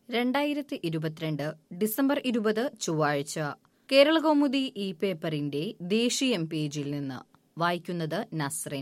രണ്ടായിരത്തി ഇരുപത്തിരണ്ട് ഡിസംബർ ഇരുപത് ചൊവ്വാഴ്ച കേരള കൗമുദി ഈ പേപ്പറിന്റെ ദേശീയം പേജിൽ നിന്ന് വായിക്കുന്നത് നസ്റിൻ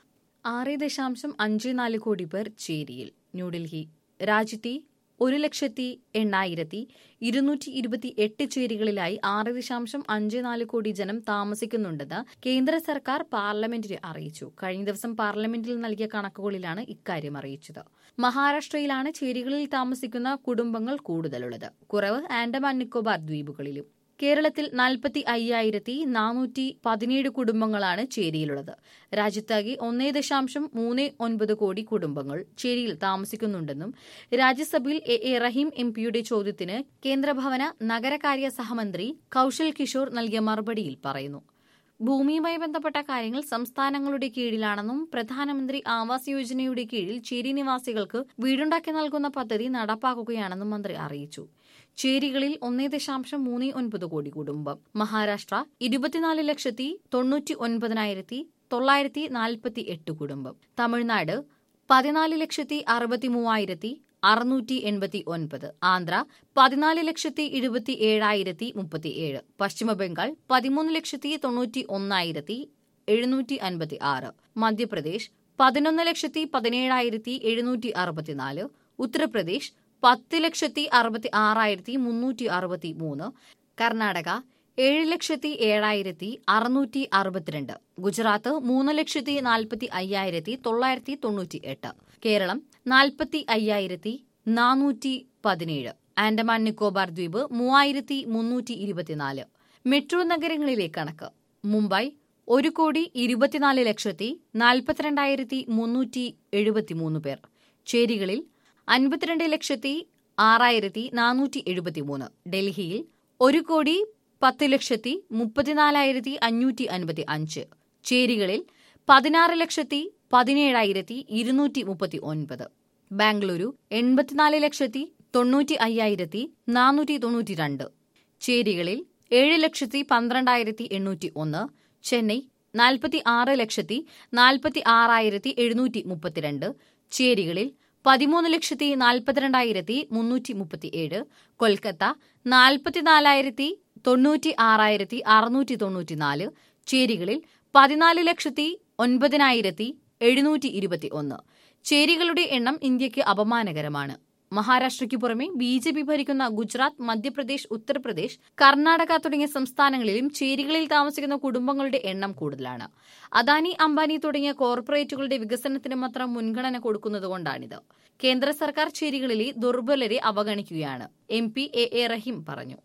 ആറ് ദശാംശം അഞ്ച് നാല് കോടി പേർ ചേരിയിൽ ന്യൂഡൽഹി രാജ്യത്തെ ഒരു ലക്ഷത്തി എണ്ണായിരത്തി ഇരുന്നൂറ്റി ഇരുപത്തി എട്ട് ചേരികളിലായി ആറ് ദശാംശം അഞ്ച് നാല് കോടി ജനം താമസിക്കുന്നുണ്ടെന്ന് കേന്ദ്ര സർക്കാർ പാർലമെന്റിനെ അറിയിച്ചു കഴിഞ്ഞ ദിവസം പാർലമെന്റിൽ നൽകിയ കണക്കുകളിലാണ് ഇക്കാര്യം അറിയിച്ചത് മഹാരാഷ്ട്രയിലാണ് ചേരികളിൽ താമസിക്കുന്ന കുടുംബങ്ങൾ കൂടുതലുള്ളത് കുറവ് ആൻഡമാൻ നിക്കോബാർ ദ്വീപുകളിലും കേരളത്തിൽ നാൽപ്പത്തി അയ്യായിരത്തി നാനൂറ്റി പതിനേഴ് കുടുംബങ്ങളാണ് ചേരിയിലുള്ളത് രാജ്യത്താകെ ഒന്നേ ദശാംശം മൂന്ന് ഒൻപത് കോടി കുടുംബങ്ങൾ ചേരിയിൽ താമസിക്കുന്നുണ്ടെന്നും രാജ്യസഭയിൽ എ എ റഹീം എം പിയുടെ ചോദ്യത്തിന് കേന്ദ്രഭവന നഗരകാര്യ സഹമന്ത്രി കൌശൽ കിഷോർ നൽകിയ മറുപടിയിൽ പറയുന്നു ഭൂമിയുമായി ബന്ധപ്പെട്ട കാര്യങ്ങൾ സംസ്ഥാനങ്ങളുടെ കീഴിലാണെന്നും പ്രധാനമന്ത്രി ആവാസ് യോജനയുടെ കീഴിൽ ചേരി നിവാസികൾക്ക് വീടുണ്ടാക്കി നൽകുന്ന പദ്ധതി നടപ്പാക്കുകയാണെന്നും മന്ത്രി അറിയിച്ചു ചേരികളിൽ ഒന്നേ ദശാംശം മൂന്ന് ഒൻപത് കോടി കുടുംബം മഹാരാഷ്ട്ര ഇരുപത്തിനാല് ലക്ഷത്തി തൊണ്ണൂറ്റി ഒൻപതിനായിരത്തി തൊള്ളായിരത്തി നാൽപ്പത്തി എട്ട് കുടുംബം തമിഴ്നാട് പതിനാല് ലക്ഷത്തി അറുപത്തി മൂവായിരത്തി അറുന്നൂറ്റി എൺപത്തി ഒൻപത് ആന്ധ്ര പതിനാല് ലക്ഷത്തി ഇരുപത്തി ഏഴായിരത്തി മുപ്പത്തി ഏഴ് പശ്ചിമബംഗാൾ പതിമൂന്ന് ലക്ഷത്തി തൊണ്ണൂറ്റി ഒന്നായിരത്തി എഴുന്നൂറ്റി അൻപത്തി ആറ് മധ്യപ്രദേശ് പതിനൊന്ന് ലക്ഷത്തി പതിനേഴായിരത്തി എഴുന്നൂറ്റി അറുപത്തിനാല് ഉത്തർപ്രദേശ് പത്ത് ലക്ഷത്തി അറുപത്തി ആറായിരത്തി മുന്നൂറ്റി അറുപത്തി മൂന്ന് കർണാടക ഏഴ് ലക്ഷത്തി ഏഴായിരത്തി അറുന്നൂറ്റി അറുപത്തിരണ്ട് ഗുജറാത്ത് മൂന്ന് ലക്ഷത്തി നാൽപ്പത്തി അയ്യായിരത്തി തൊള്ളായിരത്തി തൊണ്ണൂറ്റി എട്ട് കേരളം നാൽപ്പത്തി അയ്യായിരത്തി നാനൂറ്റി പതിനേഴ് ആൻഡമാൻ നിക്കോബാർ ദ്വീപ് മൂവായിരത്തി മുന്നൂറ്റി ഇരുപത്തിനാല് മെട്രോ നഗരങ്ങളിലെ കണക്ക് മുംബൈ ഒരു കോടി ഇരുപത്തിനാല് ലക്ഷത്തി നാൽപ്പത്തിരണ്ടായിരത്തി മുന്നൂറ്റി എഴുപത്തിമൂന്ന് പേർ ചേരികളിൽ അൻപത്തിരണ്ട് ലക്ഷത്തി ആറായിരത്തി നാനൂറ്റി എഴുപത്തിമൂന്ന് ഡൽഹിയിൽ ഒരു കോടി പത്ത് ലക്ഷത്തി മുപ്പത്തിനാലായിരത്തി അഞ്ഞൂറ്റി അൻപത്തി അഞ്ച് ചേരികളിൽ പതിനാറ് ലക്ഷത്തി പതിനേഴായിരത്തി ഇരുന്നൂറ്റി മുപ്പത്തി ഒൻപത് ബാംഗ്ലൂരു എൺപത്തിനാല് ലക്ഷത്തി തൊണ്ണൂറ്റി അയ്യായിരത്തി നാനൂറ്റി തൊണ്ണൂറ്റി രണ്ട് ചേരികളിൽ ഏഴ് ലക്ഷത്തി പന്ത്രണ്ടായിരത്തി എണ്ണൂറ്റി ഒന്ന് ചെന്നൈ നാൽപ്പത്തി ആറ് ലക്ഷത്തി നാൽപ്പത്തി ആറായിരത്തി എഴുന്നൂറ്റി മുപ്പത്തിരണ്ട് ചേരികളിൽ പതിമൂന്ന് ലക്ഷത്തി നാൽപ്പത്തിരണ്ടായിരത്തി മുന്നൂറ്റി മുപ്പത്തിയേഴ് കൊൽക്കത്ത നാൽപ്പത്തിനാലായിരത്തി തൊണ്ണൂറ്റി ആറായിരത്തി അറുന്നൂറ്റി തൊണ്ണൂറ്റിനാല് ചേരികളിൽ പതിനാല് ലക്ഷത്തി ഒൻപതിനായിരത്തി എഴുന്നൂറ്റി ഇരുപത്തി ഒന്ന് ചേരികളുടെ എണ്ണം ഇന്ത്യക്ക് അപമാനകരമാണ് മഹാരാഷ്ട്രയ്ക്ക് പുറമെ ബി ജെ പി ഭരിക്കുന്ന ഗുജറാത്ത് മധ്യപ്രദേശ് ഉത്തർപ്രദേശ് കർണാടക തുടങ്ങിയ സംസ്ഥാനങ്ങളിലും ചേരികളിൽ താമസിക്കുന്ന കുടുംബങ്ങളുടെ എണ്ണം കൂടുതലാണ് അദാനി അംബാനി തുടങ്ങിയ കോർപ്പറേറ്റുകളുടെ വികസനത്തിന് മാത്രം മുൻഗണന കൊടുക്കുന്നതുകൊണ്ടാണിത് കേന്ദ്ര സർക്കാർ ചേരികളിലെ ദുർബലരെ അവഗണിക്കുകയാണ് M P A A Rahim പറഞ്ഞു